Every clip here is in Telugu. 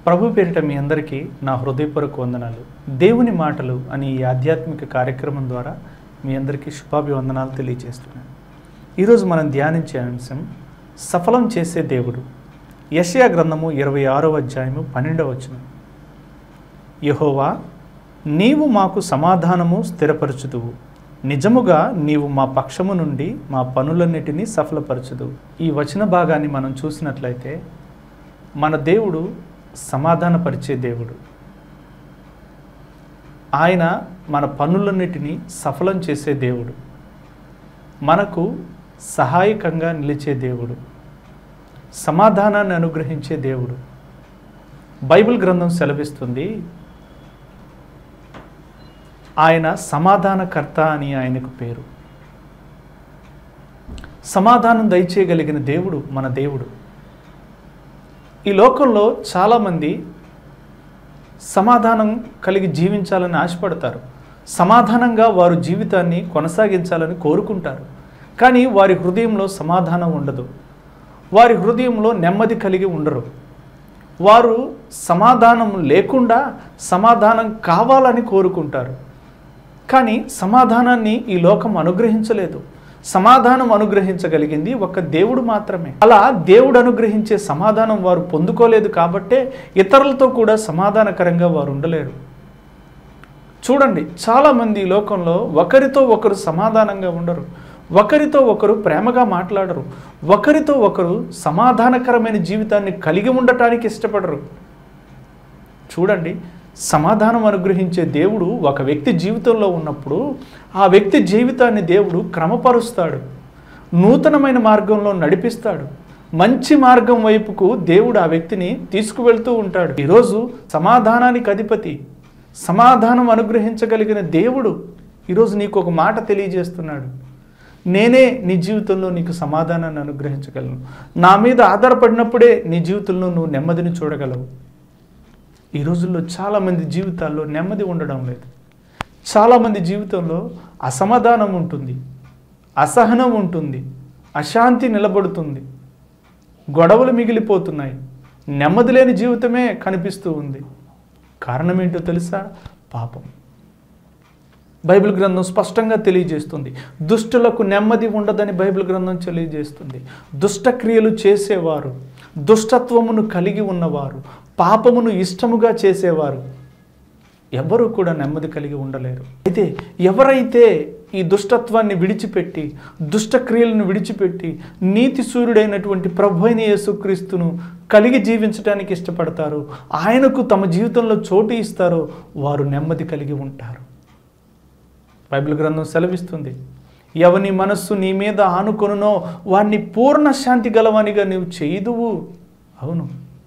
ప్రభు పేరిట మీ అందరికీ నా హృదయపూర్వక వందనాలు దేవుని మాటలు అని ఈ ఆధ్యాత్మిక కార్యక్రమం ద్వారా మీ అందరికీ శుభాభివందనాలు తెలియజేస్తున్నాను ఈరోజు మనం ధ్యానించే అంశం సఫలం చేసే దేవుడు యషయా గ్రంథము ఇరవై ఆరో అధ్యాయము పన్నెండవ వచనం యహోవా నీవు మాకు సమాధానము స్థిరపరచుదువు నిజముగా నీవు మా పక్షము నుండి మా పనులన్నిటినీ సఫలపరచుదువు ఈ వచన భాగాన్ని మనం చూసినట్లయితే మన దేవుడు సమాధానపరిచే దేవుడు ఆయన మన పనులన్నిటినీ సఫలం చేసే దేవుడు మనకు సహాయకంగా నిలిచే దేవుడు సమాధానాన్ని అనుగ్రహించే దేవుడు బైబిల్ గ్రంథం సెలవిస్తుంది ఆయన సమాధానకర్త అని ఆయనకు పేరు సమాధానం దయచేయగలిగిన దేవుడు మన దేవుడు ఈ లోకంలో చాలామంది సమాధానం కలిగి జీవించాలని ఆశపడతారు సమాధానంగా వారు జీవితాన్ని కొనసాగించాలని కోరుకుంటారు కానీ వారి హృదయంలో సమాధానం ఉండదు వారి హృదయంలో నెమ్మది కలిగి ఉండరు వారు సమాధానం లేకుండా సమాధానం కావాలని కోరుకుంటారు కానీ సమాధానాన్ని ఈ లోకం అనుగ్రహించలేదు సమాధానం అనుగ్రహించగలిగింది ఒక దేవుడు మాత్రమే అలా దేవుడు అనుగ్రహించే సమాధానం వారు పొందుకోలేదు కాబట్టే ఇతరులతో కూడా సమాధానకరంగా వారు ఉండలేరు చూడండి చాలామంది ఈ లోకంలో ఒకరితో ఒకరు సమాధానంగా ఉండరు ఒకరితో ఒకరు ప్రేమగా మాట్లాడరు ఒకరితో ఒకరు సమాధానకరమైన జీవితాన్ని కలిగి ఉండటానికి ఇష్టపడరు చూడండి సమాధానం అనుగ్రహించే దేవుడు ఒక వ్యక్తి జీవితంలో ఉన్నప్పుడు ఆ వ్యక్తి జీవితాన్ని దేవుడు క్రమపరుస్తాడు నూతనమైన మార్గంలో నడిపిస్తాడు మంచి మార్గం వైపుకు దేవుడు ఆ వ్యక్తిని తీసుకువెళ్తూ ఉంటాడు ఈరోజు సమాధానానికి అధిపతి సమాధానం అనుగ్రహించగలిగిన దేవుడు ఈరోజు నీకు ఒక మాట తెలియజేస్తున్నాడు నేనే నీ జీవితంలో నీకు సమాధానాన్ని అనుగ్రహించగలను నా మీద ఆధారపడినప్పుడే నీ జీవితంలో నువ్వు నెమ్మదిని చూడగలవు ఈ రోజుల్లో చాలామంది జీవితాల్లో నెమ్మది ఉండడం లేదు చాలామంది జీవితంలో అసమాధానం ఉంటుంది అసహనం ఉంటుంది అశాంతి నిలబడుతుంది గొడవలు మిగిలిపోతున్నాయి నెమ్మది లేని జీవితమే కనిపిస్తూ ఉంది కారణం ఏంటో తెలుసా పాపం బైబిల్ గ్రంథం స్పష్టంగా తెలియజేస్తుంది దుష్టులకు నెమ్మది ఉండదని బైబిల్ గ్రంథం తెలియజేస్తుంది దుష్టక్రియలు చేసేవారు దుష్టత్వమును కలిగి ఉన్నవారు పాపమును ఇష్టముగా చేసేవారు ఎవరు కూడా నెమ్మది కలిగి ఉండలేరు అయితే ఎవరైతే ఈ దుష్టత్వాన్ని విడిచిపెట్టి దుష్టక్రియలను విడిచిపెట్టి నీతి సూర్యుడైనటువంటి ప్రభు అయిన యేసుక్రీస్తును కలిగి జీవించడానికి ఇష్టపడతారో ఆయనకు తమ జీవితంలో చోటు ఇస్తారో వారు నెమ్మది కలిగి ఉంటారు బైబిల్ గ్రంథం సెలవిస్తుంది ఎవని మనస్సు నీ మీద ఆనుకొనునో వాణ్ణి పూర్ణ శాంతి గలవానిగా నీవు చేయుదువు అవును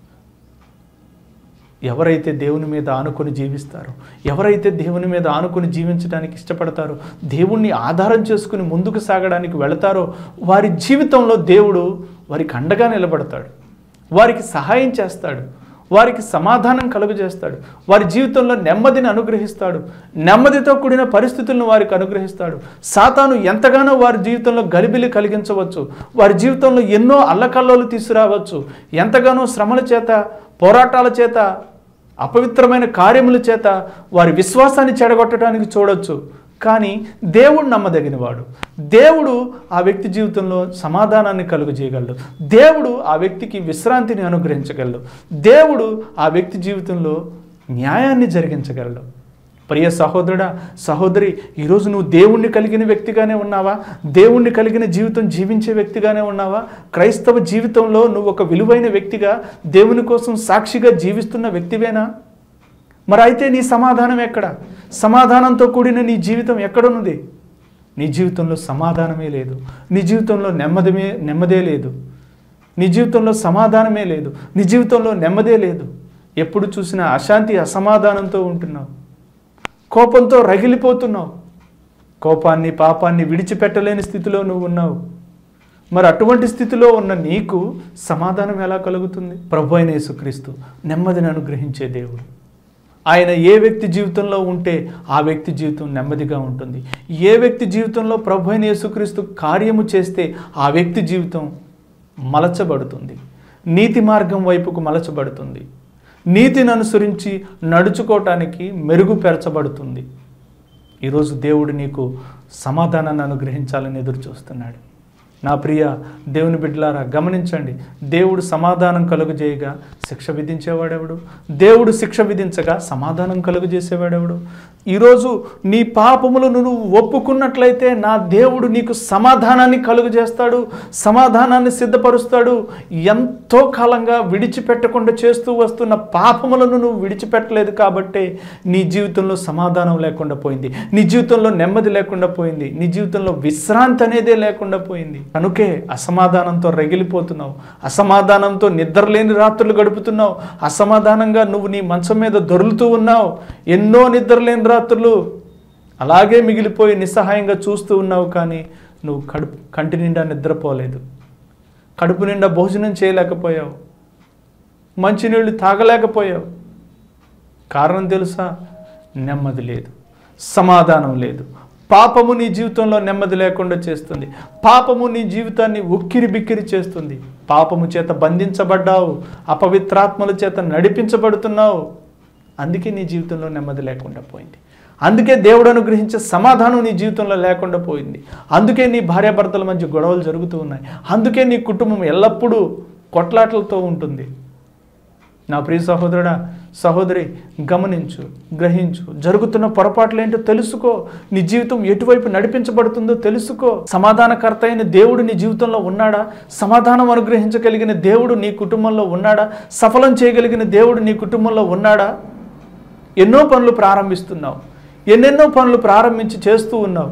ఎవరైతే దేవుని మీద ఆనుకొని జీవిస్తారో ఎవరైతే దేవుని మీద ఆనుకొని జీవించడానికి ఇష్టపడతారో దేవుణ్ణి ఆధారం చేసుకుని ముందుకు సాగడానికి వెళతారో వారి జీవితంలో దేవుడు వారికి అండగా నిలబడతాడు వారికి సహాయం చేస్తాడు వారికి సమాధానం కలుగజేస్తాడు వారి జీవితంలో నెమ్మదిని అనుగ్రహిస్తాడు నెమ్మదితో కూడిన పరిస్థితులను వారికి అనుగ్రహిస్తాడు సాతాను ఎంతగానో వారి జీవితంలో గలిబిలి కలిగించవచ్చు వారి జీవితంలో ఎన్నో అల్లకల్లోలు తీసుకురావచ్చు ఎంతగానో శ్రమల చేత పోరాటాల చేత అపవిత్రమైన కార్యముల చేత వారి విశ్వాసాన్ని చెడగొట్టడానికి చూడొచ్చు కానీ దేవుడు నమ్మదగినవాడు దేవుడు ఆ వ్యక్తి జీవితంలో సమాధానాన్ని కలుగజేయగలడు దేవుడు ఆ వ్యక్తికి విశ్రాంతిని అనుగ్రహించగలడు దేవుడు ఆ వ్యక్తి జీవితంలో న్యాయాన్ని జరిగించగలడు ప్రియ సహోదరుడా సహోదరి ఈరోజు నువ్వు దేవుణ్ణి కలిగిన వ్యక్తిగానే ఉన్నావా దేవుణ్ణి కలిగిన జీవితం జీవించే వ్యక్తిగానే ఉన్నావా క్రైస్తవ జీవితంలో నువ్వు ఒక విలువైన వ్యక్తిగా దేవుని కోసం సాక్షిగా జీవిస్తున్న వ్యక్తివేనా మరి అయితే నీ సమాధానం ఎక్కడ సమాధానంతో కూడిన నీ జీవితం ఎక్కడున్నది నీ జీవితంలో సమాధానమే లేదు నీ జీవితంలో నెమ్మదిమే నెమ్మదే లేదు నీ జీవితంలో సమాధానమే లేదు నీ జీవితంలో నెమ్మదే లేదు ఎప్పుడు చూసినా అశాంతి అసమాధానంతో ఉంటున్నావు కోపంతో రగిలిపోతున్నావు కోపాన్ని పాపాన్ని విడిచిపెట్టలేని స్థితిలో నువ్వు ఉన్నావు మరి అటువంటి స్థితిలో ఉన్న నీకు సమాధానం ఎలా కలుగుతుంది ప్రభు అయిన యేసుక్రీస్తు నెమ్మదిని అనుగ్రహించే దేవుడు ఆయన ఏ వ్యక్తి జీవితంలో ఉంటే ఆ వ్యక్తి జీవితం నెమ్మదిగా ఉంటుంది ఏ వ్యక్తి జీవితంలో ప్రభు అయిన యేసుక్రీస్తు కార్యము చేస్తే ఆ వ్యక్తి జీవితం మలచబడుతుంది నీతి మార్గం వైపుకు మలచబడుతుంది నీతిని అనుసరించి నడుచుకోవటానికి మెరుగుపరచబడుతుంది ఈరోజు దేవుడు నీకు సమాధానాన్ని అనుగ్రహించాలని ఎదురు చూస్తున్నాడు నా ప్రియ దేవుని బిడ్డలారా గమనించండి దేవుడు సమాధానం కలుగజేయగా శిక్ష విధించేవాడెవడు దేవుడు శిక్ష విధించగా సమాధానం కలుగజేసేవాడెవడు ఈరోజు నీ పాపములను నువ్వు ఒప్పుకున్నట్లయితే నా దేవుడు నీకు సమాధానాన్ని కలుగజేస్తాడు సమాధానాన్ని సిద్ధపరుస్తాడు ఎంతో కాలంగా విడిచిపెట్టకుండా చేస్తూ వస్తున్న పాపములను నువ్వు విడిచిపెట్టలేదు కాబట్టి నీ జీవితంలో సమాధానం లేకుండా పోయింది నీ జీవితంలో నెమ్మది లేకుండా పోయింది నీ జీవితంలో విశ్రాంతి అనేదే లేకుండా పోయింది కనుకే అసమాధానంతో రగిలిపోతున్నావు అసమాధానంతో నిద్రలేని రాత్రులు గడుపుతున్నావు అసమాధానంగా నువ్వు నీ మంచం మీద దొరులుతూ ఉన్నావు ఎన్నో నిద్రలేని రాత్రులు అలాగే మిగిలిపోయి నిస్సహాయంగా చూస్తూ ఉన్నావు కానీ నువ్వు కడుపు కంటి నిండా నిద్రపోలేదు కడుపు నిండా భోజనం చేయలేకపోయావు మంచినీళ్ళు తాగలేకపోయావు కారణం తెలుసా నెమ్మది లేదు సమాధానం లేదు పాపము నీ జీవితంలో నెమ్మది లేకుండా చేస్తుంది పాపము నీ జీవితాన్ని ఉక్కిరి బిక్కిరి చేస్తుంది పాపము చేత బంధించబడ్డావు అపవిత్రాత్మల చేత నడిపించబడుతున్నావు అందుకే నీ జీవితంలో నెమ్మది లేకుండా పోయింది అందుకే దేవుడు అనుగ్రహించే సమాధానం నీ జీవితంలో లేకుండా పోయింది అందుకే నీ భార్యాభర్తల మధ్య గొడవలు జరుగుతూ ఉన్నాయి అందుకే నీ కుటుంబం ఎల్లప్పుడూ కొట్లాటలతో ఉంటుంది నా ప్రియ సహోదరుడా సహోదరి గమనించు గ్రహించు జరుగుతున్న పొరపాట్లు ఏంటో తెలుసుకో నీ జీవితం ఎటువైపు నడిపించబడుతుందో తెలుసుకో సమాధానకర్త అయిన దేవుడు నీ జీవితంలో ఉన్నాడా సమాధానం అనుగ్రహించగలిగిన దేవుడు నీ కుటుంబంలో ఉన్నాడా సఫలం చేయగలిగిన దేవుడు నీ కుటుంబంలో ఉన్నాడా ఎన్నో పనులు ప్రారంభిస్తున్నావు ఎన్నెన్నో పనులు ప్రారంభించి చేస్తూ ఉన్నావు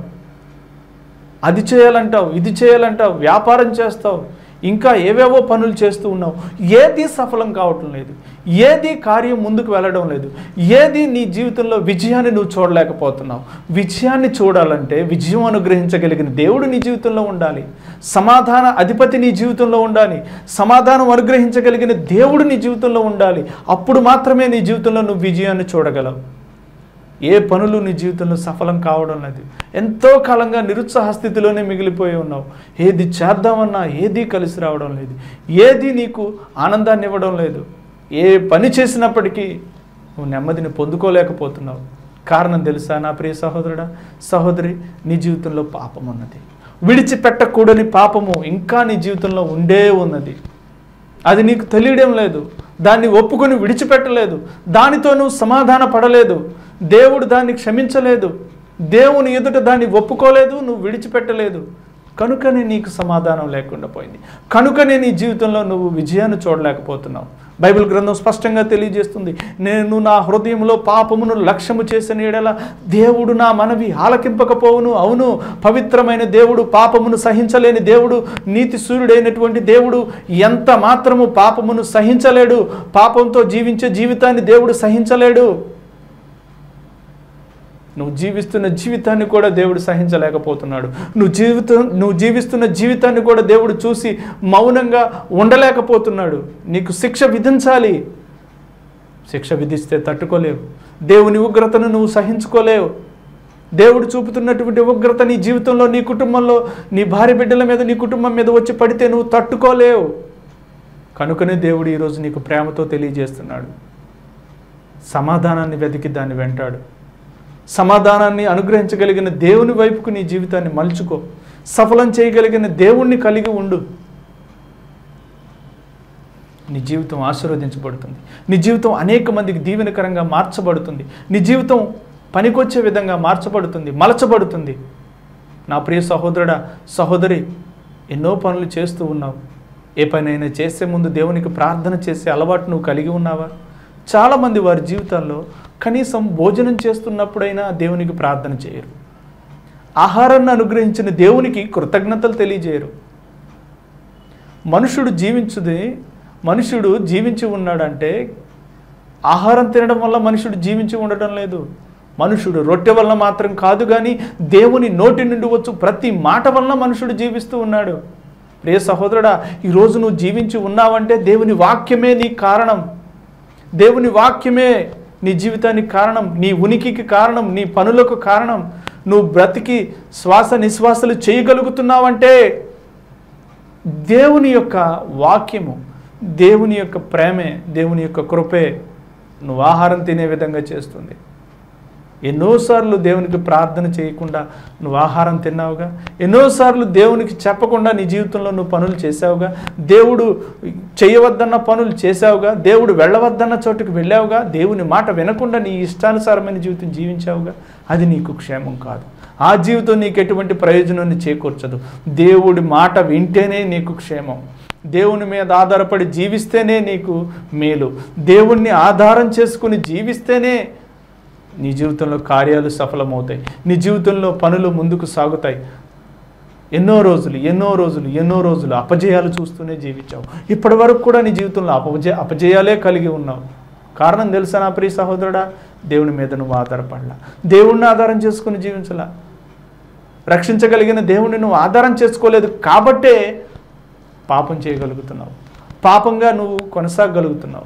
అది చేయాలంటావు ఇది చేయాలంటావు వ్యాపారం చేస్తావు ఇంకా ఏవేవో పనులు చేస్తూ ఉన్నావు ఏది సఫలం కావటం లేదు ఏది కార్యం ముందుకు వెళ్ళడం లేదు ఏది నీ జీవితంలో విజయాన్ని నువ్వు చూడలేకపోతున్నావు విజయాన్ని చూడాలంటే విజయం అనుగ్రహించగలిగిన దేవుడు నీ జీవితంలో ఉండాలి సమాధాన అధిపతి నీ జీవితంలో ఉండాలి సమాధానం అనుగ్రహించగలిగిన దేవుడు నీ జీవితంలో ఉండాలి అప్పుడు మాత్రమే నీ జీవితంలో నువ్వు విజయాన్ని చూడగలవు ఏ పనులు నీ జీవితంలో సఫలం కావడం లేదు ఎంతో కాలంగా నిరుత్సాహ స్థితిలోనే మిగిలిపోయి ఉన్నావు ఏది చేద్దామన్నా ఏది కలిసి రావడం లేదు ఏది నీకు ఆనందాన్ని ఇవ్వడం లేదు ఏ పని చేసినప్పటికీ నువ్వు నెమ్మదిని పొందుకోలేకపోతున్నావు కారణం తెలుసా నా ప్రియ సహోదరుడా సహోదరి నీ జీవితంలో పాపం ఉన్నది విడిచిపెట్టకూడని పాపము ఇంకా నీ జీవితంలో ఉండే ఉన్నది అది నీకు తెలియడం లేదు దాన్ని ఒప్పుకొని విడిచిపెట్టలేదు దానితో నువ్వు సమాధాన పడలేదు దేవుడు దాన్ని క్షమించలేదు దేవుని ఎదుట దాన్ని ఒప్పుకోలేదు నువ్వు విడిచిపెట్టలేదు కనుకనే నీకు సమాధానం లేకుండా పోయింది కనుకనే నీ జీవితంలో నువ్వు విజయాన్ని చూడలేకపోతున్నావు బైబిల్ గ్రంథం స్పష్టంగా తెలియజేస్తుంది నేను నా హృదయంలో పాపమును లక్ష్యము చేసిన ఎడల దేవుడు నా మనవి ఆలకింపకపోవును అవును పవిత్రమైన దేవుడు పాపమును సహించలేని దేవుడు నీతి సూర్యుడైనటువంటి దేవుడు ఎంత మాత్రము పాపమును సహించలేడు పాపంతో జీవించే జీవితాన్ని దేవుడు సహించలేడు నువ్వు జీవిస్తున్న జీవితాన్ని కూడా దేవుడు సహించలేకపోతున్నాడు నువ్వు జీవితం నువ్వు జీవిస్తున్న జీవితాన్ని కూడా దేవుడు చూసి మౌనంగా ఉండలేకపోతున్నాడు నీకు శిక్ష విధించాలి శిక్ష విధిస్తే తట్టుకోలేవు దేవుని ఉగ్రతను నువ్వు సహించుకోలేవు దేవుడు చూపుతున్నటువంటి ఉగ్రత నీ జీవితంలో నీ కుటుంబంలో నీ భార్య బిడ్డల మీద నీ కుటుంబం మీద వచ్చి పడితే నువ్వు తట్టుకోలేవు కనుకనే దేవుడు ఈరోజు నీకు ప్రేమతో తెలియజేస్తున్నాడు సమాధానాన్ని వెతికి దాన్ని వెంటాడు సమాధానాన్ని అనుగ్రహించగలిగిన దేవుని వైపుకు నీ జీవితాన్ని మలుచుకో సఫలం చేయగలిగిన దేవుణ్ణి కలిగి ఉండు నీ జీవితం ఆశీర్వదించబడుతుంది నీ జీవితం అనేక మందికి దీవెనకరంగా మార్చబడుతుంది నీ జీవితం పనికొచ్చే విధంగా మార్చబడుతుంది మలచబడుతుంది నా ప్రియ సహోదరుడా సహోదరి ఎన్నో పనులు చేస్తూ ఉన్నావు ఏ పనైనా చేసే ముందు దేవునికి ప్రార్థన చేసే అలవాటు నువ్వు కలిగి ఉన్నావా చాలామంది వారి జీవితాల్లో కనీసం భోజనం చేస్తున్నప్పుడైనా దేవునికి ప్రార్థన చేయరు ఆహారాన్ని అనుగ్రహించిన దేవునికి కృతజ్ఞతలు తెలియజేయరు మనుషుడు జీవించుది మనుషుడు జీవించి ఉన్నాడంటే ఆహారం తినడం వల్ల మనుషుడు జీవించి ఉండటం లేదు మనుషుడు రొట్టె వల్ల మాత్రం కాదు కానీ దేవుని నోటి నుండి వచ్చు ప్రతి మాట వల్ల మనుషుడు జీవిస్తూ ఉన్నాడు ప్రియ సహోదరుడా ఈరోజు నువ్వు జీవించి ఉన్నావంటే దేవుని వాక్యమే నీ కారణం దేవుని వాక్యమే నీ జీవితానికి కారణం నీ ఉనికికి కారణం నీ పనులకు కారణం నువ్వు బ్రతికి శ్వాస నిశ్వాసలు చేయగలుగుతున్నావంటే దేవుని యొక్క వాక్యము దేవుని యొక్క ప్రేమే దేవుని యొక్క కృపే నువ్వు ఆహారం తినే విధంగా చేస్తుంది ఎన్నోసార్లు దేవునికి ప్రార్థన చేయకుండా నువ్వు ఆహారం తిన్నావుగా ఎన్నోసార్లు దేవునికి చెప్పకుండా నీ జీవితంలో నువ్వు పనులు చేసావుగా దేవుడు చేయవద్దన్న పనులు చేసావుగా దేవుడు వెళ్ళవద్దన్న చోటుకు వెళ్ళావుగా దేవుని మాట వినకుండా నీ ఇష్టానుసారమైన జీవితం జీవించావుగా అది నీకు క్షేమం కాదు ఆ జీవితం నీకు ఎటువంటి ప్రయోజనాన్ని చేకూర్చదు దేవుడి మాట వింటేనే నీకు క్షేమం దేవుని మీద ఆధారపడి జీవిస్తేనే నీకు మేలు దేవుణ్ణి ఆధారం చేసుకుని జీవిస్తేనే నీ జీవితంలో కార్యాలు సఫలమవుతాయి నీ జీవితంలో పనులు ముందుకు సాగుతాయి ఎన్నో రోజులు ఎన్నో రోజులు ఎన్నో రోజులు అపజయాలు చూస్తూనే జీవించావు ఇప్పటి వరకు కూడా నీ జీవితంలో అపజయ అపజయాలే కలిగి ఉన్నావు కారణం తెలుసా నా ప్రియ సహోదరుడా దేవుని మీద నువ్వు ఆధారపడలా దేవుణ్ణి ఆధారం చేసుకుని జీవించలా రక్షించగలిగిన దేవుణ్ణి నువ్వు ఆధారం చేసుకోలేదు కాబట్టే పాపం చేయగలుగుతున్నావు పాపంగా నువ్వు కొనసాగలుగుతున్నావు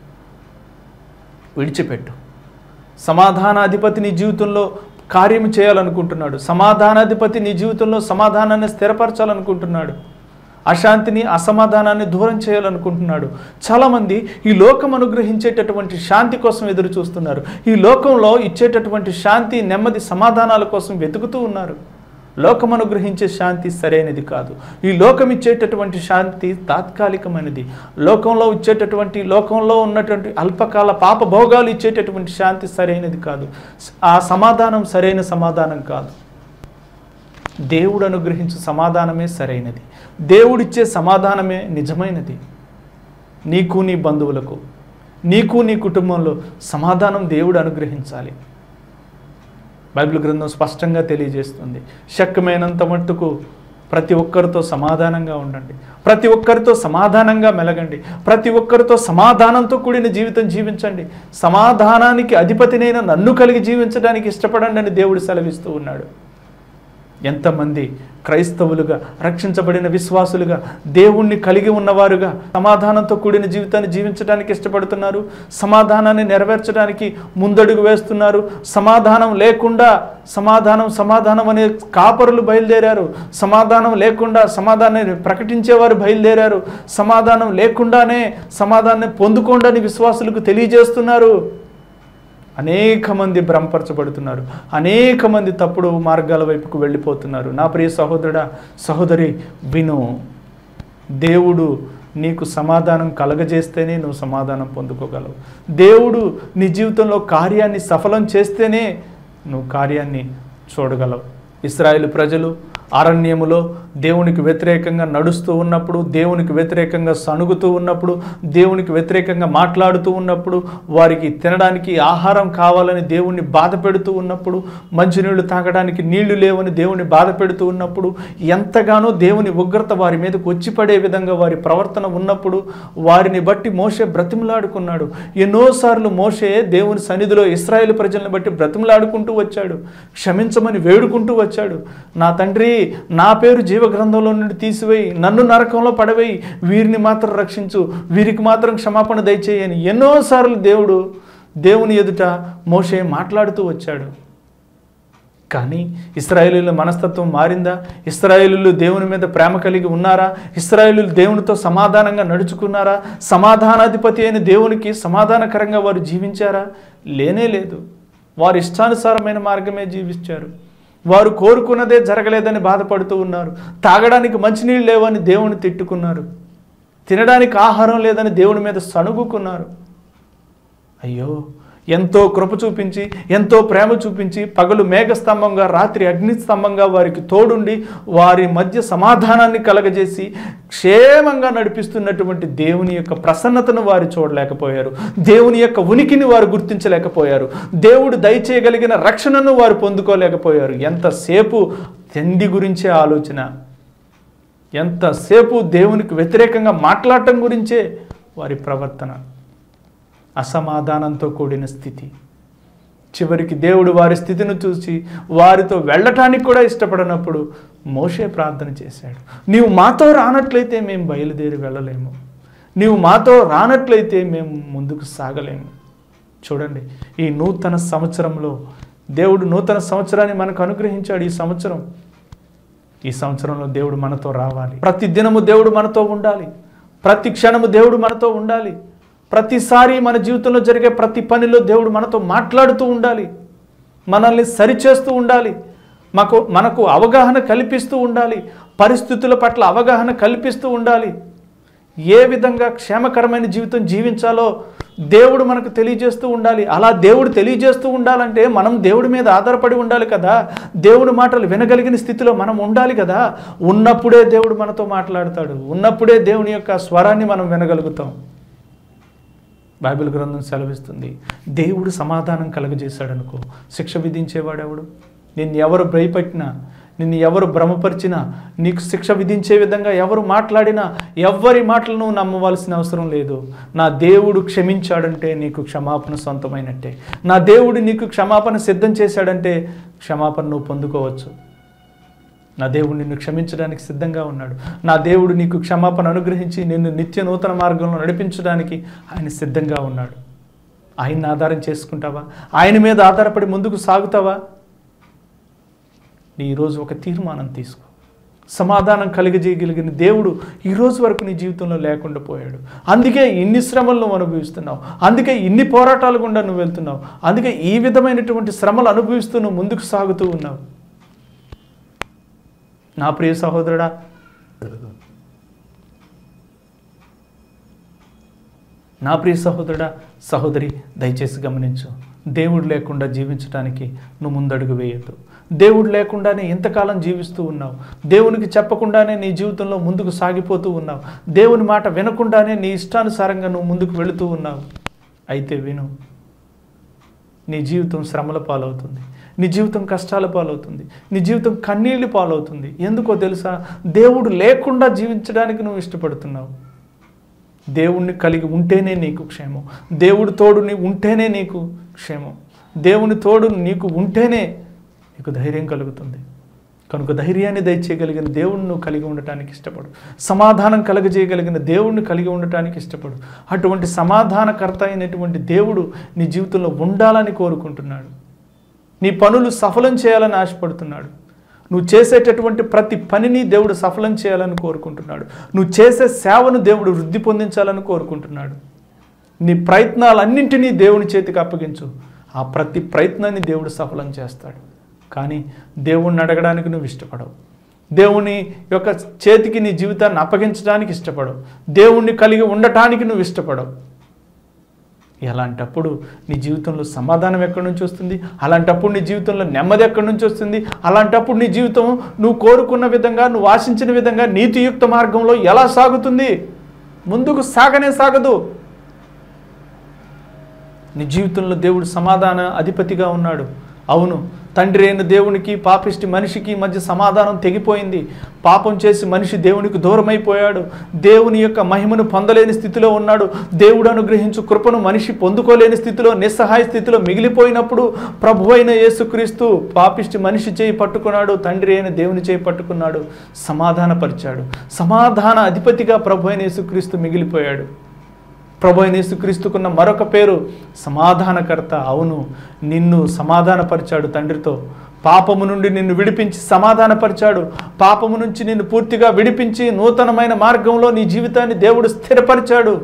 విడిచిపెట్టు సమాధానాధిపతి నీ జీవితంలో కార్యం చేయాలనుకుంటున్నాడు సమాధానాధిపతి నీ జీవితంలో సమాధానాన్ని స్థిరపరచాలనుకుంటున్నాడు అశాంతిని అసమాధానాన్ని దూరం చేయాలనుకుంటున్నాడు చాలామంది ఈ లోకం అనుగ్రహించేటటువంటి శాంతి కోసం ఎదురు చూస్తున్నారు ఈ లోకంలో ఇచ్చేటటువంటి శాంతి నెమ్మది సమాధానాల కోసం వెతుకుతూ ఉన్నారు లోకం అనుగ్రహించే శాంతి సరైనది కాదు ఈ లోకం ఇచ్చేటటువంటి శాంతి తాత్కాలికమైనది లోకంలో ఇచ్చేటటువంటి లోకంలో ఉన్నటువంటి అల్పకాల పాప భోగాలు ఇచ్చేటటువంటి శాంతి సరైనది కాదు ఆ సమాధానం సరైన సమాధానం కాదు దేవుడు అనుగ్రహించు సమాధానమే సరైనది దేవుడిచ్చే సమాధానమే నిజమైనది నీకు నీ బంధువులకు నీకు నీ కుటుంబంలో సమాధానం దేవుడు అనుగ్రహించాలి బైబిల్ గ్రంథం స్పష్టంగా తెలియజేస్తుంది శక్యమైనంత మట్టుకు ప్రతి ఒక్కరితో సమాధానంగా ఉండండి ప్రతి ఒక్కరితో సమాధానంగా మెలగండి ప్రతి ఒక్కరితో సమాధానంతో కూడిన జీవితం జీవించండి సమాధానానికి అధిపతినైన నన్ను కలిగి జీవించడానికి ఇష్టపడండి అని దేవుడు సెలవిస్తూ ఉన్నాడు ఎంతమంది క్రైస్తవులుగా రక్షించబడిన విశ్వాసులుగా దేవుణ్ణి కలిగి ఉన్నవారుగా సమాధానంతో కూడిన జీవితాన్ని జీవించడానికి ఇష్టపడుతున్నారు సమాధానాన్ని నెరవేర్చడానికి ముందడుగు వేస్తున్నారు సమాధానం లేకుండా సమాధానం సమాధానం అనే కాపరులు బయలుదేరారు సమాధానం లేకుండా సమాధానాన్ని ప్రకటించేవారు బయలుదేరారు సమాధానం లేకుండానే సమాధానాన్ని పొందుకోండి అని విశ్వాసులకు తెలియజేస్తున్నారు అనేక మంది భ్రమపరచబడుతున్నారు అనేక మంది తప్పుడు మార్గాల వైపుకు వెళ్ళిపోతున్నారు నా ప్రియ సహోదరుడా సహోదరి విను దేవుడు నీకు సమాధానం కలగజేస్తేనే నువ్వు సమాధానం పొందుకోగలవు దేవుడు నీ జీవితంలో కార్యాన్ని సఫలం చేస్తేనే నువ్వు కార్యాన్ని చూడగలవు ఇస్రాయేల్ ప్రజలు అరణ్యములో దేవునికి వ్యతిరేకంగా నడుస్తూ ఉన్నప్పుడు దేవునికి వ్యతిరేకంగా సణుగుతూ ఉన్నప్పుడు దేవునికి వ్యతిరేకంగా మాట్లాడుతూ ఉన్నప్పుడు వారికి తినడానికి ఆహారం కావాలని దేవుణ్ణి బాధ పెడుతూ ఉన్నప్పుడు మంచినీళ్లు తాగడానికి నీళ్లు లేవని దేవుని బాధ పెడుతూ ఉన్నప్పుడు ఎంతగానో దేవుని ఉగ్రత వారి మీదకు వచ్చి పడే విధంగా వారి ప్రవర్తన ఉన్నప్పుడు వారిని బట్టి మోషే బ్రతిమలాడుకున్నాడు ఎన్నోసార్లు మోషే దేవుని సన్నిధిలో ఇస్రాయేల్ ప్రజలను బట్టి బ్రతిమలాడుకుంటూ వచ్చాడు క్షమించమని వేడుకుంటూ వచ్చాడు నా తండ్రి నా పేరు జీవగ్రంథంలో నుండి తీసివేయి నన్ను నరకంలో పడవేయి వీరిని మాత్రం రక్షించు వీరికి మాత్రం క్షమాపణ దయచేయని ఎన్నోసార్లు దేవుడు దేవుని ఎదుట మోషే మాట్లాడుతూ వచ్చాడు కానీ ఇస్రాయేలీల మనస్తత్వం మారిందా ఇస్రాయేలీలు దేవుని మీద ప్రేమ కలిగి ఉన్నారా ఇస్రాయేలీలు దేవునితో సమాధానంగా నడుచుకున్నారా సమాధానాధిపతి అయిన దేవునికి సమాధానకరంగా వారు జీవించారా లేనే లేదు వారు ఇష్టానుసారమైన మార్గమే జీవించారు వారు కోరుకున్నదే జరగలేదని బాధపడుతూ ఉన్నారు తాగడానికి మంచినీళ్ళు లేవని దేవుని తిట్టుకున్నారు తినడానికి ఆహారం లేదని దేవుని మీద సణుగుకున్నారు అయ్యో ఎంతో కృప చూపించి ఎంతో ప్రేమ చూపించి పగలు మేఘస్తంభంగా రాత్రి అగ్నిస్తంభంగా వారికి తోడుండి వారి మధ్య సమాధానాన్ని కలగజేసి క్షేమంగా నడిపిస్తున్నటువంటి దేవుని యొక్క ప్రసన్నతను వారు చూడలేకపోయారు దేవుని యొక్క ఉనికిని వారు గుర్తించలేకపోయారు దేవుడు దయచేయగలిగిన రక్షణను వారు పొందుకోలేకపోయారు ఎంతసేపు తిండి గురించే ఆలోచన ఎంతసేపు దేవునికి వ్యతిరేకంగా మాట్లాడటం గురించే వారి ప్రవర్తన అసమాధానంతో కూడిన స్థితి చివరికి దేవుడు వారి స్థితిని చూసి వారితో వెళ్ళటానికి కూడా ఇష్టపడినప్పుడు మోషే ప్రార్థన చేశాడు నీవు మాతో రానట్లయితే మేము బయలుదేరి వెళ్ళలేము నీవు మాతో రానట్లయితే మేము ముందుకు సాగలేము చూడండి ఈ నూతన సంవత్సరంలో దేవుడు నూతన సంవత్సరాన్ని మనకు అనుగ్రహించాడు ఈ సంవత్సరం ఈ సంవత్సరంలో దేవుడు మనతో రావాలి ప్రతి దినము దేవుడు మనతో ఉండాలి ప్రతి క్షణము దేవుడు మనతో ఉండాలి ప్రతిసారి మన జీవితంలో జరిగే ప్రతి పనిలో దేవుడు మనతో మాట్లాడుతూ ఉండాలి మనల్ని సరిచేస్తూ ఉండాలి మాకు మనకు అవగాహన కల్పిస్తూ ఉండాలి పరిస్థితుల పట్ల అవగాహన కల్పిస్తూ ఉండాలి ఏ విధంగా క్షేమకరమైన జీవితం జీవించాలో దేవుడు మనకు తెలియజేస్తూ ఉండాలి అలా దేవుడు తెలియజేస్తూ ఉండాలంటే మనం దేవుడి మీద ఆధారపడి ఉండాలి కదా దేవుడి మాటలు వినగలిగిన స్థితిలో మనం ఉండాలి కదా ఉన్నప్పుడే దేవుడు మనతో మాట్లాడతాడు ఉన్నప్పుడే దేవుని యొక్క స్వరాన్ని మనం వినగలుగుతాం బైబిల్ గ్రంథం సెలవిస్తుంది దేవుడు సమాధానం కలగజేశాడనుకో శిక్ష విధించేవాడెవడు నిన్ను ఎవరు భయపెట్టినా నిన్ను ఎవరు భ్రమపరిచినా నీకు శిక్ష విధించే విధంగా ఎవరు మాట్లాడినా ఎవ్వరి మాటలు నువ్వు నమ్మవలసిన అవసరం లేదు నా దేవుడు క్షమించాడంటే నీకు క్షమాపణ సొంతమైనట్టే నా దేవుడు నీకు క్షమాపణ సిద్ధం చేశాడంటే క్షమాపణ నువ్వు పొందుకోవచ్చు నా దేవుడు నిన్ను క్షమించడానికి సిద్ధంగా ఉన్నాడు నా దేవుడు నీకు క్షమాపణ అనుగ్రహించి నిన్ను నిత్య నూతన మార్గంలో నడిపించడానికి ఆయన సిద్ధంగా ఉన్నాడు ఆయన్ని ఆధారం చేసుకుంటావా ఆయన మీద ఆధారపడి ముందుకు సాగుతావా నీ ఈరోజు ఒక తీర్మానం తీసుకో సమాధానం కలిగజేయగలిగిన దేవుడు ఈ రోజు వరకు నీ జీవితంలో లేకుండా పోయాడు అందుకే ఇన్ని శ్రమలు నువ్వు అనుభవిస్తున్నావు అందుకే ఇన్ని పోరాటాలు గుండా నువ్వు వెళ్తున్నావు అందుకే ఈ విధమైనటువంటి శ్రమలు అనుభవిస్తూ నువ్వు ముందుకు సాగుతూ ఉన్నావు నా ప్రియ సహోదరుడా నా ప్రియ సహోదరుడా సహోదరి దయచేసి గమనించు దేవుడు లేకుండా జీవించడానికి నువ్వు ముందడుగు వేయద్దు దేవుడు లేకుండానే ఎంతకాలం జీవిస్తూ ఉన్నావు దేవునికి చెప్పకుండానే నీ జీవితంలో ముందుకు సాగిపోతూ ఉన్నావు దేవుని మాట వినకుండానే నీ ఇష్టానుసారంగా నువ్వు ముందుకు వెళుతూ ఉన్నావు అయితే విను నీ జీవితం శ్రమల పాలవుతుంది నీ జీవితం కష్టాల పాలవుతుంది నీ జీవితం కన్నీళ్ళు పాలవుతుంది ఎందుకో తెలుసా దేవుడు లేకుండా జీవించడానికి నువ్వు ఇష్టపడుతున్నావు దేవుణ్ణి కలిగి ఉంటేనే నీకు క్షేమం దేవుడు తోడు నీ ఉంటేనే నీకు క్షేమం దేవుని తోడు నీకు ఉంటేనే నీకు ధైర్యం కలుగుతుంది కనుక ధైర్యాన్ని దయచేయగలిగిన దేవుణ్ణి నువ్వు కలిగి ఉండటానికి ఇష్టపడు సమాధానం కలగజేయగలిగిన దేవుణ్ణి కలిగి ఉండటానికి ఇష్టపడు అటువంటి సమాధానకర్త అయినటువంటి దేవుడు నీ జీవితంలో ఉండాలని కోరుకుంటున్నాడు నీ పనులు సఫలం చేయాలని ఆశపడుతున్నాడు నువ్వు చేసేటటువంటి ప్రతి పనిని దేవుడు సఫలం చేయాలని కోరుకుంటున్నాడు నువ్వు చేసే సేవను దేవుడు వృద్ధి పొందించాలని కోరుకుంటున్నాడు నీ ప్రయత్నాలన్నింటినీ దేవుని చేతికి అప్పగించు ఆ ప్రతి ప్రయత్నాన్ని దేవుడు సఫలం చేస్తాడు కానీ దేవుణ్ణి అడగడానికి నువ్వు ఇష్టపడవు దేవుని యొక్క చేతికి నీ జీవితాన్ని అప్పగించడానికి ఇష్టపడవు దేవుణ్ణి కలిగి ఉండటానికి నువ్వు ఇష్టపడవు అలాంటప్పుడు నీ జీవితంలో సమాధానం ఎక్కడి నుంచి వస్తుంది అలాంటప్పుడు నీ జీవితంలో నెమ్మది ఎక్కడి నుంచి వస్తుంది అలాంటప్పుడు నీ జీవితం నువ్వు కోరుకున్న విధంగా నువ్వు ఆశించిన విధంగా నీతియుక్త మార్గంలో ఎలా సాగుతుంది ముందుకు సాగనే సాగదు నీ జీవితంలో దేవుడు సమాధాన అధిపతిగా ఉన్నాడు అవును తండ్రి అయిన దేవునికి పాపిష్టి మనిషికి మధ్య సమాధానం తెగిపోయింది పాపం చేసి మనిషి దేవునికి దూరమైపోయాడు దేవుని యొక్క మహిమను పొందలేని స్థితిలో ఉన్నాడు దేవుడు అనుగ్రహించు కృపను మనిషి పొందుకోలేని స్థితిలో నిస్సహాయ స్థితిలో మిగిలిపోయినప్పుడు ప్రభు అయిన యేసుక్రీస్తు పాపిష్టి మనిషి చేయి పట్టుకున్నాడు తండ్రి అయిన దేవుని చేయి పట్టుకున్నాడు సమాధానపరిచాడు సమాధాన అధిపతిగా ప్రభు అయిన యేసుక్రీస్తు మిగిలిపోయాడు ప్రభు అయిన యేసుక్రీస్తుకున్న మరొక పేరు సమాధానకర్త అవును నిన్ను సమాధానపరిచాడు తండ్రితో పాపము నుండి నిన్ను విడిపించి సమాధానపరిచాడు పాపము నుంచి నిన్ను పూర్తిగా విడిపించి నూతనమైన మార్గంలో నీ జీవితాన్ని దేవుడు స్థిరపరిచాడు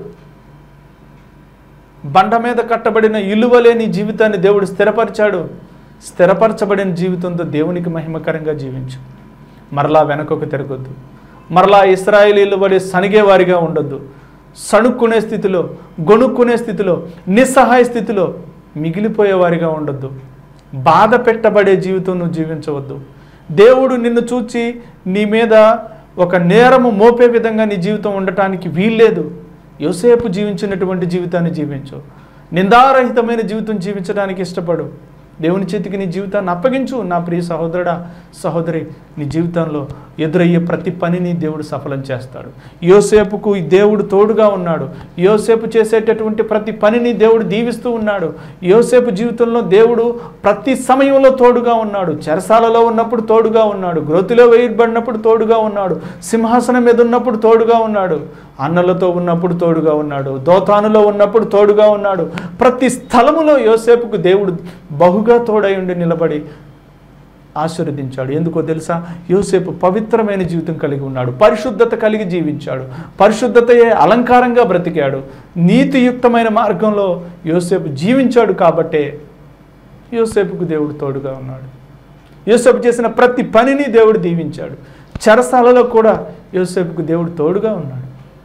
బండ మీద కట్టబడిన ఇల్లువలే నీ జీవితాన్ని దేవుడు స్థిరపరిచాడు స్థిరపరచబడిన జీవితంతో దేవునికి మహిమకరంగా జీవించు మరలా వెనకకు తిరగొద్దు మరలా ఇస్రాయేలీలు వలె సనిగేవారిగా ఉండొద్దు సణుక్కునే స్థితిలో గొణుక్కునే స్థితిలో నిస్సహాయ స్థితిలో మిగిలిపోయేవారిగా ఉండొద్దు బాధ పెట్టబడే జీవితం నువ్వు జీవించవద్దు దేవుడు నిన్ను చూచి నీ మీద ఒక నేరము మోపే విధంగా నీ జీవితం ఉండటానికి వీల్లేదు యోసేపు జీవించినటువంటి జీవితాన్ని జీవించు నిందారహితమైన జీవితం జీవించడానికి ఇష్టపడు దేవుని చేతికి నీ జీవితాన్ని అప్పగించు నా ప్రియ సహోదరుడా సహోదరి నీ జీవితంలో ఎదురయ్యే ప్రతి పనిని దేవుడు సఫలం చేస్తాడు యోసేపుకు ఈ దేవుడు తోడుగా ఉన్నాడు యోసేపు చేసేటటువంటి ప్రతి పనిని దేవుడు దీవిస్తూ ఉన్నాడు యోసేపు జీవితంలో దేవుడు ప్రతి సమయంలో తోడుగా ఉన్నాడు చెరసాలలో ఉన్నప్పుడు తోడుగా ఉన్నాడు గ్రోతిలో వేయబడినప్పుడు తోడుగా ఉన్నాడు సింహాసనం మీద ఉన్నప్పుడు తోడుగా ఉన్నాడు అన్నలతో ఉన్నప్పుడు తోడుగా ఉన్నాడు దోతానులో ఉన్నప్పుడు తోడుగా ఉన్నాడు ప్రతి స్థలములో యోసేపుకు దేవుడు బహుగా తోడై ఉండి నిలబడి ఆశీర్వదించాడు ఎందుకో తెలుసా యోసేపు పవిత్రమైన జీవితం కలిగి ఉన్నాడు పరిశుద్ధత కలిగి జీవించాడు పరిశుద్ధతయే అలంకారంగా బ్రతికాడు నీతియుక్తమైన మార్గంలో యోసేపు జీవించాడు కాబట్టే యోసేపుకు దేవుడు తోడుగా ఉన్నాడు యోసేపు చేసిన ప్రతి పనిని దేవుడు దీవించాడు చెరసాలలో కూడా యోసేపుకు దేవుడు తోడుగా ఉన్నాడు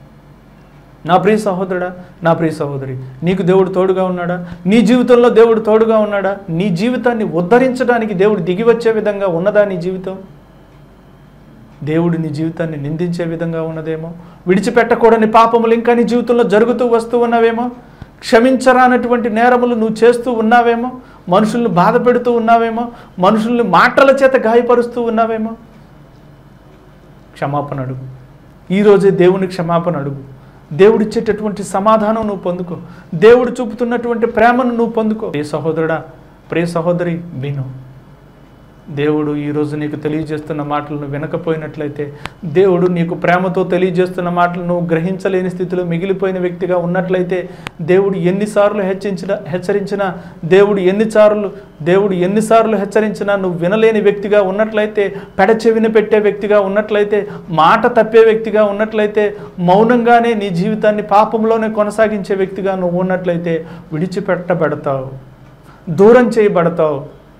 నా ప్రియ సహోదరుడా నా ప్రియ సహోదరి నీకు దేవుడు తోడుగా ఉన్నాడా నీ జీవితంలో దేవుడు తోడుగా ఉన్నాడా నీ జీవితాన్ని ఉద్ధరించడానికి దేవుడు దిగి వచ్చే విధంగా ఉన్నదా నీ జీవితం దేవుడు నీ జీవితాన్ని నిందించే విధంగా ఉన్నదేమో విడిచిపెట్టకూడని పాపములు ఇంకా నీ జీవితంలో జరుగుతూ వస్తూ ఉన్నవేమో క్షమించరానటువంటి నేరములు నువ్వు చేస్తూ ఉన్నావేమో మనుషుల్ని బాధ పెడుతూ ఉన్నావేమో మనుషుల్ని మాటల చేత గాయపరుస్తూ ఉన్నావేమో క్షమాపణ అడుగు ఈరోజే దేవుని క్షమాపణ అడుగు దేవుడిచ్చేటటువంటి సమాధానం నువ్వు పొందుకో దేవుడు చూపుతున్నటువంటి ప్రేమను నువ్వు పొందుకో ప్రియ సహోదరుడా ప్రియ సహోదరి విను దేవుడు ఈరోజు నీకు తెలియజేస్తున్న మాటలను వినకపోయినట్లయితే దేవుడు నీకు ప్రేమతో తెలియజేస్తున్న మాటలను నువ్వు గ్రహించలేని స్థితిలో మిగిలిపోయిన వ్యక్తిగా ఉన్నట్లయితే దేవుడు ఎన్నిసార్లు హెచ్చరించిన హెచ్చరించినా దేవుడు ఎన్నిసార్లు దేవుడు ఎన్నిసార్లు హెచ్చరించినా నువ్వు వినలేని వ్యక్తిగా ఉన్నట్లయితే పెడచెవిన పెట్టే వ్యక్తిగా ఉన్నట్లయితే మాట తప్పే వ్యక్తిగా ఉన్నట్లయితే మౌనంగానే నీ జీవితాన్ని పాపంలోనే కొనసాగించే వ్యక్తిగా నువ్వు ఉన్నట్లయితే విడిచిపెట్టబడతావు దూరం చేయబడతావు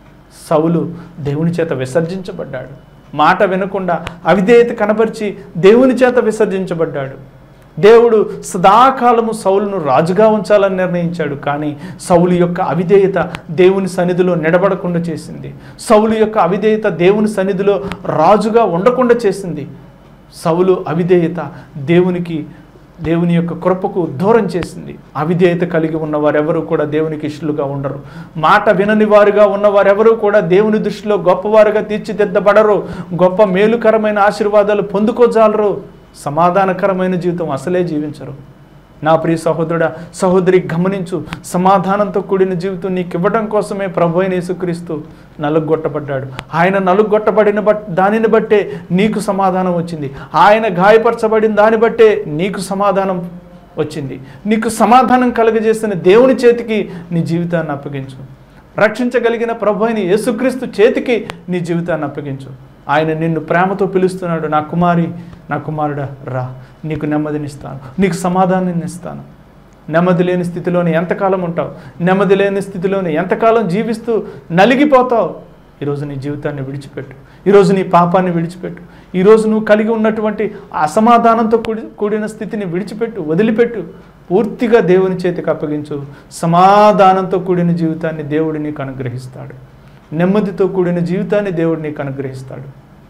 సౌలు దేవుని చేత విసర్జించబడ్డాడు మాట వినకుండా అవిధేయత కనపరిచి దేవుని చేత విసర్జించబడ్డాడు దేవుడు సదాకాలము సౌలును రాజుగా ఉంచాలని నిర్ణయించాడు కానీ సౌలు యొక్క అవిధేయత దేవుని సన్నిధిలో నిలబడకుండా చేసింది సౌలు యొక్క అవిధేయత దేవుని సన్నిధిలో రాజుగా ఉండకుండా చేసింది సౌలు అవిధేయత దేవునికి దేవుని యొక్క కృపకు దూరం చేసింది అవిధేయత కలిగి ఉన్న వారెవరూ కూడా దేవునికి ఇష్టలుగా ఉండరు మాట వినని వారుగా ఉన్న వారెవరూ కూడా దేవుని దృష్టిలో గొప్పవారుగా తీర్చిదిద్దబడరు గొప్ప మేలుకరమైన ఆశీర్వాదాలు పొందుకోజాలరు సమాధానకరమైన జీవితం అసలే జీవించరు నా ప్రియ సహోదరుడా సహోదరి గమనించు సమాధానంతో కూడిన జీవితం నీకు ఇవ్వడం కోసమే ప్రభు అయిన యేసుక్రీస్తు నలుగొట్టబడ్డాడు ఆయన నలుగొట్టబడిన బట్ దానిని బట్టే నీకు సమాధానం వచ్చింది ఆయన గాయపరచబడిన దాన్ని బట్టే నీకు సమాధానం వచ్చింది నీకు సమాధానం కలుగజేసిన దేవుని చేతికి నీ జీవితాన్ని అప్పగించు రక్షించగలిగిన ప్రభు అయిన యేసుక్రీస్తు చేతికి నీ జీవితాన్ని అప్పగించు ఆయన నిన్ను ప్రేమతో పిలుస్తున్నాడు నా కుమారి నా కుమారుడా రా నీకు నెమ్మదినిస్తాను నీకు సమాధానాన్ని ఇస్తాను నెమ్మది లేని స్థితిలోనే ఎంతకాలం ఉంటావు నెమ్మది లేని స్థితిలోనే ఎంతకాలం జీవిస్తూ నలిగిపోతావు ఈరోజు నీ జీవితాన్ని విడిచిపెట్టు ఈరోజు నీ పాపాన్ని విడిచిపెట్టు ఈరోజు నువ్వు కలిగి ఉన్నటువంటి అసమాధానంతో కూడి కూడిన స్థితిని విడిచిపెట్టు వదిలిపెట్టు పూర్తిగా దేవుని చేతికి అప్పగించు సమాధానంతో కూడిన జీవితాన్ని దేవుడు నీకు అనుగ్రహిస్తాడు నెమ్మదితో కూడిన జీవితాన్ని దేవుడు నీకు అనుగ్రహిస్తాడు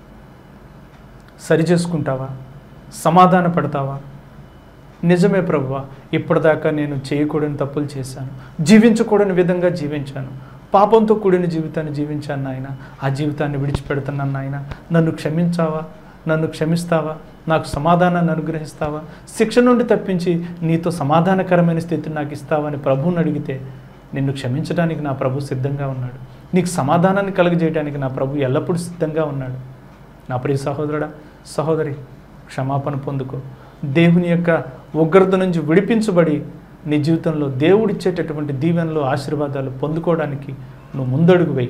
సరి చేసుకుంటావా సమాధాన పడతావా నిజమే ప్రభువా ఇప్పటిదాకా నేను చేయకూడని తప్పులు చేశాను జీవించకూడని విధంగా జీవించాను పాపంతో కూడిన జీవితాన్ని జీవించాను నాయన ఆ జీవితాన్ని విడిచిపెడుతున్నాను నాయన నన్ను క్షమించావా నన్ను క్షమిస్తావా నాకు సమాధానాన్ని అనుగ్రహిస్తావా శిక్ష నుండి తప్పించి నీతో సమాధానకరమైన స్థితిని నాకు ఇస్తావని ప్రభువుని అడిగితే నిన్ను క్షమించడానికి నా ప్రభు సిద్ధంగా ఉన్నాడు నీకు సమాధానాన్ని కలుగజేయడానికి నా ప్రభు ఎల్లప్పుడూ సిద్ధంగా ఉన్నాడు నా ప్రియ సహోదరుడా సహోదరి క్షమాపణ పొందుకో దేవుని యొక్క ఉగ్రత నుంచి విడిపించబడి నీ జీవితంలో దేవుడిచ్చేటటువంటి దీవెనలు ఆశీర్వాదాలు పొందుకోవడానికి నువ్వు ముందడుగు వేయి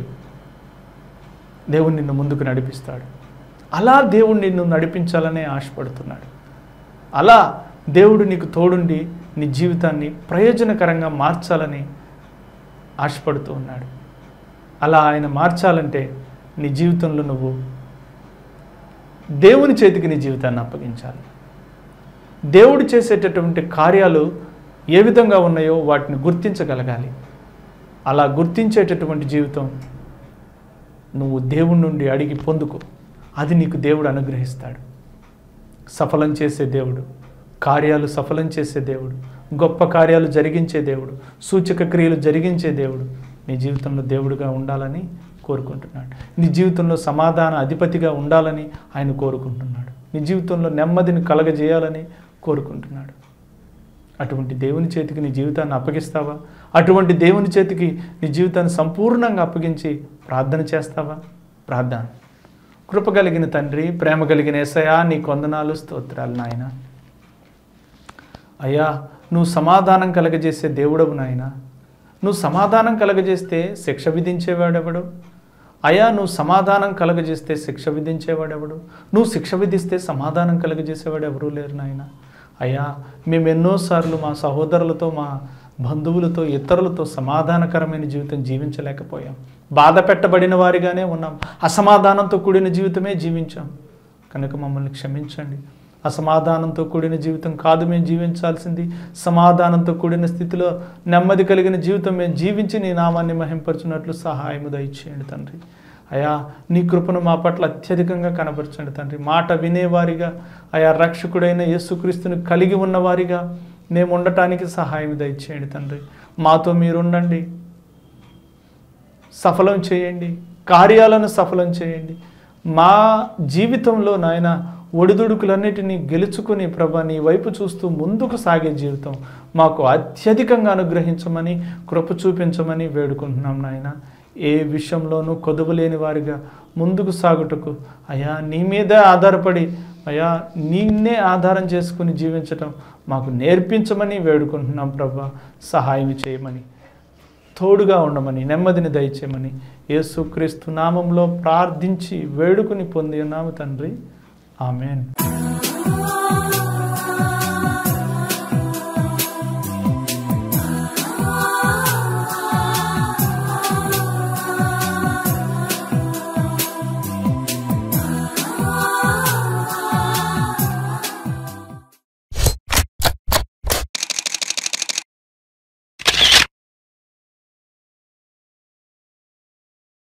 దేవుడు నిన్ను ముందుకు నడిపిస్తాడు అలా దేవుడు నిన్ను నడిపించాలనే ఆశపడుతున్నాడు అలా దేవుడు నీకు తోడుండి నీ జీవితాన్ని ప్రయోజనకరంగా మార్చాలని ఆశపడుతూ ఉన్నాడు అలా ఆయన మార్చాలంటే నీ జీవితంలో నువ్వు దేవుని చేతికి నీ జీవితాన్ని అప్పగించాలి దేవుడు చేసేటటువంటి కార్యాలు ఏ విధంగా ఉన్నాయో వాటిని గుర్తించగలగాలి అలా గుర్తించేటటువంటి జీవితం నువ్వు దేవుడి నుండి అడిగి పొందుకో అది నీకు దేవుడు అనుగ్రహిస్తాడు సఫలం చేసే దేవుడు కార్యాలు సఫలం చేసే దేవుడు గొప్ప కార్యాలు జరిగించే దేవుడు సూచక క్రియలు జరిగించే దేవుడు నీ జీవితంలో దేవుడుగా ఉండాలని కోరుకుంటున్నాడు నీ జీవితంలో సమాధాన అధిపతిగా ఉండాలని ఆయన కోరుకుంటున్నాడు నీ జీవితంలో నెమ్మదిని కలగజేయాలని కోరుకుంటున్నాడు అటువంటి దేవుని చేతికి నీ జీవితాన్ని అప్పగిస్తావా అటువంటి దేవుని చేతికి నీ జీవితాన్ని సంపూర్ణంగా అప్పగించి ప్రార్థన చేస్తావా ప్రార్థన కృప కలిగిన తండ్రి ప్రేమ కలిగిన ఏసయా నీ కొందనాలు స్తోత్రాలు నాయన అయ్యా నువ్వు సమాధానం కలగజేసే దేవుడవు నాయన నువ్వు సమాధానం కలగజేస్తే శిక్ష విధించేవాడెవడు అయా నువ్వు సమాధానం కలగజేస్తే శిక్ష విధించేవాడెవడు నువ్వు శిక్ష విధిస్తే సమాధానం కలగజేసేవాడు ఎవరూ లేరు నాయన అయ్యా మేము ఎన్నోసార్లు మా సహోదరులతో మా బంధువులతో ఇతరులతో సమాధానకరమైన జీవితం జీవించలేకపోయాం బాధ పెట్టబడిన వారిగానే ఉన్నాం అసమాధానంతో కూడిన జీవితమే జీవించాం కనుక మమ్మల్ని క్షమించండి అసమాధానంతో కూడిన జీవితం కాదు మేము జీవించాల్సింది సమాధానంతో కూడిన స్థితిలో నెమ్మది కలిగిన జీవితం మేము జీవించి నీ నామాన్ని మహింపరచున్నట్లు సహాయము దయచేయండి తండ్రి అయా నీ కృపను మా పట్ల అత్యధికంగా కనపరచండి తండ్రి మాట వినేవారిగా అయా రక్షకుడైన యేసుక్రీస్తుని కలిగి ఉన్నవారిగా మేము ఉండటానికి సహాయం దయచేయండి తండ్రి మాతో మీరుండండి సఫలం చేయండి కార్యాలను సఫలం చేయండి మా జీవితంలో నాయన ఒడిదుడుకులన్నిటినీ గెలుచుకుని ప్రభా నీ వైపు చూస్తూ ముందుకు సాగే జీవితం మాకు అత్యధికంగా అనుగ్రహించమని కృప చూపించమని వేడుకుంటున్నాం నాయన ఏ విషయంలోనూ కొదువలేని వారిగా ముందుకు సాగుటకు అయా నీ మీదే ఆధారపడి అయా నిన్నే ఆధారం చేసుకుని జీవించటం మాకు నేర్పించమని వేడుకుంటున్నాం ప్రభా సహాయం చేయమని తోడుగా ఉండమని నెమ్మదిని దయచేయమని యేసుక్రీస్తు నామంలో ప్రార్థించి వేడుకుని పొంది ఉన్నాము తండ్రి ఆమెన్